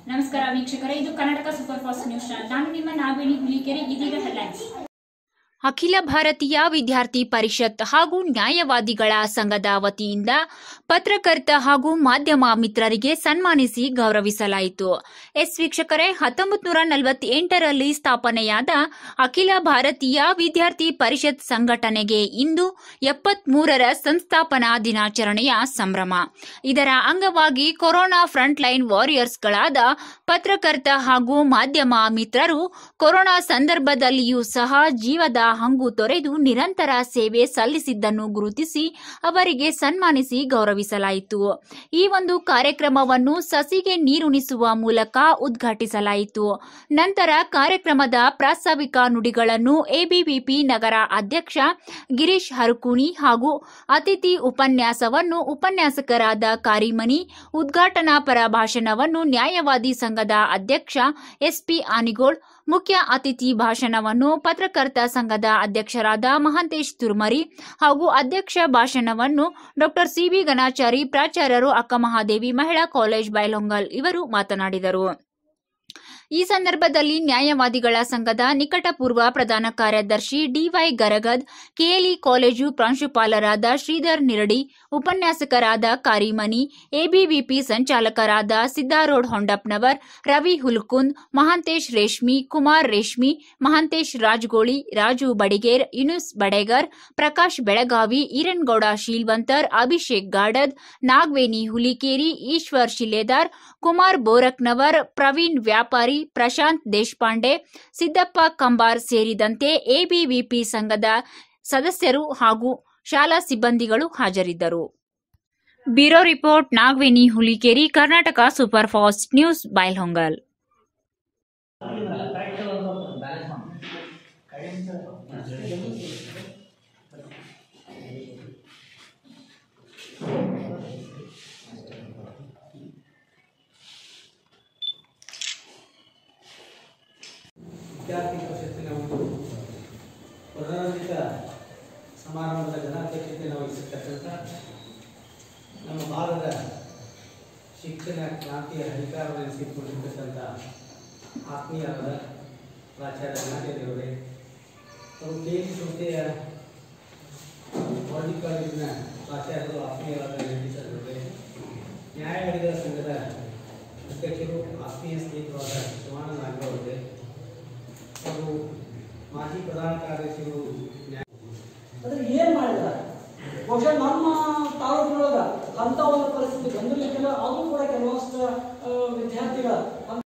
ನಮಸ್ಕಾರ ವೀಕ್ಷಕರೇ ಇದು Karnataka super fast news channel ನಾನು ನಿಮ್ಮ ನಾಗವೇಣಿ ಹುಲಿಕೆರೆ ಇದೀಗ ಹೆಡ್ಲೈನ್ಸ್ ಅಖಿಲ ಭಾರತೀಯ ವಿದ್ಯಾರ್ಥಿ ಪರಿಷತ್ ಹಾಗೂ ನ್ಯಾಯವಾದಿಗಳ ಸಂಘದ ವತಿಯಿಂದ ಪತ್ರಕರ್ತ ಹಾಗೂ ಮಾಧ್ಯಮ ಮಿತ್ರರಿಗೆ ಸನ್ಮಾನಿಸಿ ಗೌರವಿಸಲಾಯಿತು ಎಸ್ ವೀಕ್ಷಕರೇ ಹತ್ತೊಂಬತ್ತು ನೂರ ನಲವತ್ತೆಂಟರಲ್ಲಿ ಸ್ಥಾಪನೆಯಾದ ಅಖಿಲ ಭಾರತೀಯ ವಿದ್ಯಾರ್ಥಿ ಪರಿಷತ್ ಸಂಘಟನೆಗೆ ಇಂದು ಎಪ್ಪತ್ಮೂರರ ಸಂಸ್ಥಾಪನಾ ದಿನಾಚರಣೆಯ ಸಂಭ್ರಮ ಇದರ ಅಂಗವಾಗಿ ಕೊರೋನಾ ಫ್ರಂಟ್ಲೈನ್ ವಾರಿಯರ್ಸ್ಗಳಾದ ಪತ್ರಕರ್ತ ಹಾಗೂ ಮಾಧ್ಯಮ ಮಿತ್ರರು ಕೊರೋನಾ ಸಂದರ್ಭದಲ್ಲಿಯೂ ಸಹ ಜೀವದ ಹಂಗು ತೊರೆದು ನಿರಂತರ ಸೇವೆ ಸಲ್ಲಿಸಿದ್ದನ್ನು ಗುರುತಿಸಿ ಅವರಿಗೆ ಸನ್ಮಾನಿಸಿ ಗೌರವಿಸಲಾಯಿತು ಈ ಒಂದು ಕಾರ್ಯಕ್ರಮವನ್ನು ಸಸಿಗೆ ನೀರುಣಿಸುವ ಮೂಲಕ ಉದ್ಘಾಟಿಸಲಾಯಿತು ನಂತರ ಕಾರ್ಯಕ್ರಮದ ಪ್ರಾಸ್ತಾವಿಕ ನುಡಿಗಳನ್ನು ಎಬಿವಿಪಿ ನಗರ ಅಧ್ಯಕ್ಷ ಗಿರೀಶ್ ಹರಕುಣಿ ಹಾಗೂ ಅತಿಥಿ ಉಪನ್ಯಾಸವನ್ನು ಉಪನ್ಯಾಸಕರಾದ ಕಾರಿಮನಿ ಉದ್ಘಾಟನಾಪರ ಭಾಷಣವನ್ನು ನ್ಯಾಯವಾದಿ ಸಂಘದ ಅಧ್ಯಕ್ಷ ಎಸ್ಪಿ ಆನಿಗೋಳ್ ಮುಖ್ಯ ಅತಿಥಿ ಭಾಷಣವನ್ನು ಪತ್ರಕರ್ತ ಸಂಘದ ಅಧ್ಯಕ್ಷರಾದ ಮಹಾಂತೇಶ್ ತುರ್ಮರಿ ಹಾಗೂ ಅಧ್ಯಕ್ಷ ಭಾಷಣವನ್ನು ಡಾಕ್ಟರ್ ಸಿಬಿ ಗಣಾಚಾರಿ ಪ್ರಾಚಾರ್ಯರು ಅಕ್ಕಮಹಾದೇವಿ ಮಹಿಳಾ ಕಾಲೇಜ್ ಬೈಲೊಂಗಲ್ ಇವರು ಮಾತನಾಡಿದರು ಈ ಸಂದರ್ಭದಲ್ಲಿ ನ್ಯಾಯವಾದಿಗಳ ಸಂಘದ ನಿಕಟಪೂರ್ವ ಪ್ರಧಾನ ಕಾರ್ಯದರ್ಶಿ ಡಿವೈ ಗರಗದ್ ಕೆಎಲ್ಇ ಕಾಲೇಜು ಪ್ರಾಂಶುಪಾಲರಾದ ಶ್ರೀಧರ್ ನಿರಡಿ ಉಪನ್ಯಾಸಕರಾದ ಕಾರಿಮನಿ ಎಬಿವಿಪಿ ಸಂಚಾಲಕರಾದ ಸಿದ್ದಾರೋಡ್ ಹೊಂಡಪ್ನವರ್ ರವಿ ಹುಲ್ಕುಂದ್ ಮಹಾಂತೇಶ್ ರೇಷ್ಮಿ ಕುಮಾರ್ ರೇಷ್ಮಿ ಮಹಾಂತೇಶ್ ರಾಜ್ಗೋಳಿ ರಾಜು ಬಡಿಗೇರ್ ಯುನುಸ್ ಬಡೇಗರ್ ಪ್ರಕಾಶ್ ಬೆಳಗಾವಿ ಈರನ್ಗೌಡ ಶೀಲ್ವಂತರ್ ಅಭಿಷೇಕ್ ಗಾಡದ್ ನಾಗವೇಣಿ ಹುಲಿಕೇರಿ ಈಶ್ವರ್ ಶಿಲೇದಾರ್ ಕುಮಾರ್ ಬೋರಕ್ನವರ್ ಪ್ರವೀಣ್ ವ್ಯಾಪಾರಿ ಪ್ರಶಾಂತ್ ದೇಶಪಾಂಡೆ ಸಿದ್ದಪ್ಪ ಕಂಬಾರ್ ಸೇರಿದಂತೆ ಎಬಿವಿಪಿ ಸಂಘದ ಸದಸ್ಯರು ಹಾಗೂ ಶಾಲಾ ಸಿಬ್ಬಂದಿಗಳು ಹಾಜರಿದ್ದರು bureau report Nagaveni Hulikeri Karnataka super fast news Bailhongal ವಿದ್ಯಾರ್ಥಿ ಪರಿಷತ್ತಿನ ಒಂದು ವರ್ಣರಂಜಿತ ಸಮಾರಂಭದ ಜನಾಧ್ಯಕ್ಷತೆಯನ್ನು ವಹಿಸಿರ್ತಕ್ಕಂಥ ನಮ್ಮ ಭಾರತದ ಶಿಕ್ಷಣ ಕ್ರಾಂತಿಯ ಹರಿಕಾರವೆನಿಸಿಕೊಂಡಿರ್ತಕ್ಕಂಥ ಆತ್ಮೀಯರಾದ ಪ್ರಾಚಾರ್ಯ ಗಣಾಚಾರ್ಯವರೇ ಅವರು ಕೆ ಎಸ್ ಸಂಸ್ಥೆಯ ವಾರ್ಡಿ ಕಾಲೇಜಿನ ಪ್ರಾಚಾರ್ಯರು ಆತ್ಮೀಯರಾದ ನಿರ್ದೇಶಕರವರೇ ನ್ಯಾಯವಾದಿಗಳ ಸಂಘದ ಅಧ್ಯಕ್ಷರು ಆತ್ಮೀಯ ಸ್ನೇಹಿತರಾದ ಶಿವಾನಂದ ನಾಗರವರೇ ಅವರು ಮಾಜಿ ಪ್ರಧಾನ ಕಾರ್ಯದರ್ಶಿಗಳು ನ್ಯಾಯ ಅಂದ್ರೆ ಏನ್ ಮಾಡಿದ ಬಹುಶಃ ನಮ್ಮ ತಾಲೂಕಿನೊಳಗ ಅಂತ ಒಂದು ಪರಿಸ್ಥಿತಿ ಬಂದಿರ್ಲಿಕ್ಕಿಲ್ಲ ಅದು ಕೂಡ ಕೆಲವಷ್ಟು ಆ, ವಿದ್ಯಾರ್ಥಿಗಳ